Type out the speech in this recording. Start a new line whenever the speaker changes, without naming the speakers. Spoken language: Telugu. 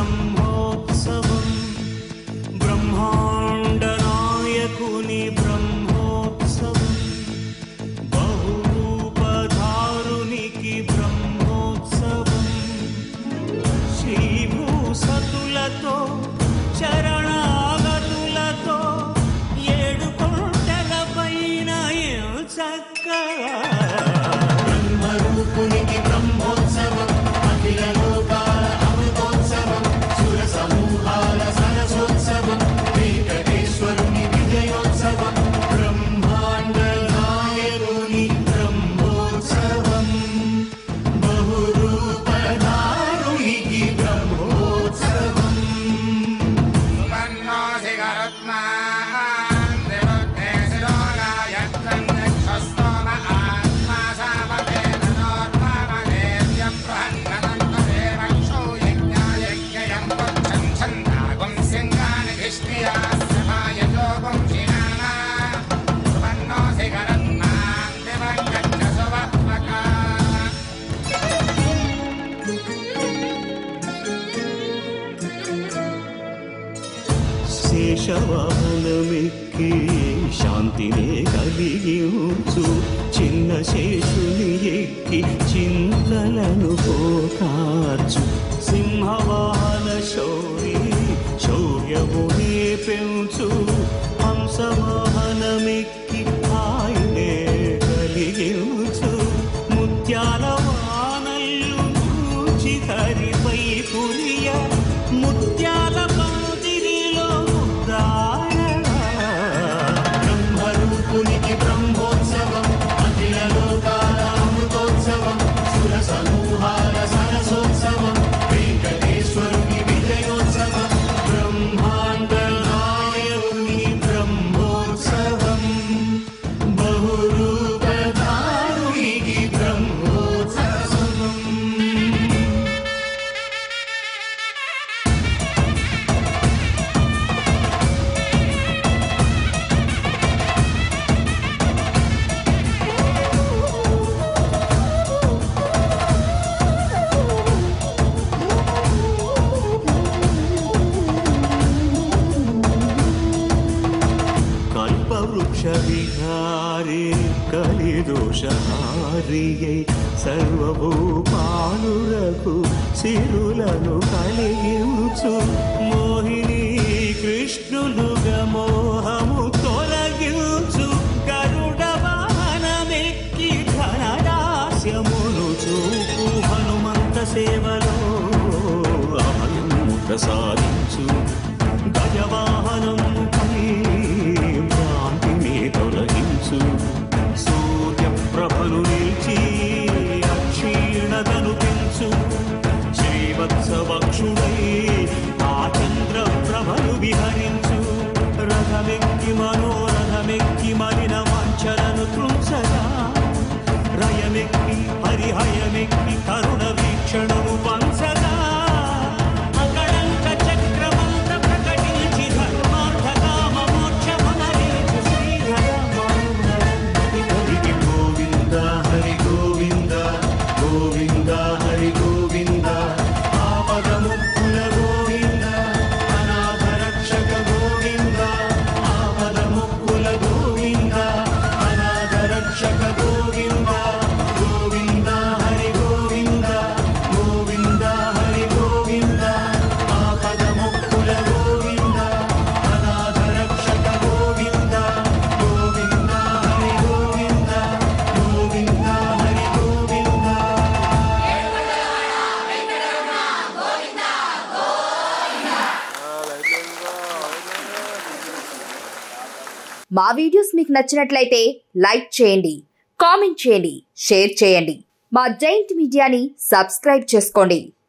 బ్రహ్మోత్సవం బ్రహ్మాండనాయకుని బ్రహ్మోత్సవం బహురూపధారునికి బ్రహ్మోత్సవం శ్రీభూసతులతో చరణాగతులతో ఏడు కొండల పైన చక్కగా
బ్రహ్మరూపునికి బ్రహ్మోత్సవం అఖిల లోకాల అమృతోత్సవం సుర సమూహాల సరసోత్సవం వెంకటేశ్వరుని విజయోత్సవం బ్రహ్మాండ నాయకుని బ్రహ్మోత్సవం బహురూపధారునికి బ్రహ్మోత్సవం
శేషవాహనమెక్కి శాంతినే కలిగించు చిన్న శేషుని ఎక్కి చింతలను పోకార్చు సింహవాహన శౌరి శౌర్యమునే పెంచు హంసవాహనమెక్కి ఆయనే కలిగించు ముత్యాల వానల్లు చూచి హరిపై కురియ ముత్యాల పందిరిలో ముద్దాడ
బ్రహ్మరూపునికి బ్రహ్మోత్సవం అఖిల లోకాల అమృతోత్సవం సుర సమూహాల సరసోత్సవం వెంకటేశ్వరుని విజయోత్సవం బ్రహ్మాండ నాయకుని బ్రహ్మోత్సవం బహురూపధారునికి బ్రహ్మోత్సవం
కల్పవృక్ష విహారే కలిదోషహారియై సర్వభూపాలురకు సిరులను కలిగించు మోహిని కృష్ణులుగా మోహము తొలగించు గరుడ వాహనమెక్కి ధనదాస్యమును చూపు హనుమంత సేవలో అభయము ప్రసాదించు గజవాహనముపై భ్రాంతిని తొలగించు సూర్యప్రభను నిలిచి అక్షీణతను పెంచు శ్రీవత్సవక్షుడై ఆ చంద్రప్రభను విహరించు రథమెక్కి మనోరథమెక్కి మలిన వాంఛలను త్రుంచగా రయమెక్కి హరిహయమెక్కి కరుణ వీక్షణము పంచగా అకళంక చక్రమంత ప్రకటించి ధర్మార్థ కామ మోక్షమునరించు శ్రీరామానుమతి
గోవింద హరి గోవింద గోవింద హరి గోవింద ఆపదముక్కుల గోవింద అనాథ రక్షక గోవింద ఆపదముక్కుల గోవింద అనాథ రక్షక గోవింద గోవింద హరి గోవింద గోవింద హరి గోవింద ఆపదముక్కుల గోవింద అనాథ రక్షక గోవింద గోవింద హరి గోవింద గోవింద హరి గోవింద
మా వీడియోస్ మీకు నచ్చినట్లయితే లైక్ చేయండి కామెంట్ చేయండి షేర్ చేయండి మా జైంట్ మీడియాని సబ్స్క్రైబ్ చేసుకోండి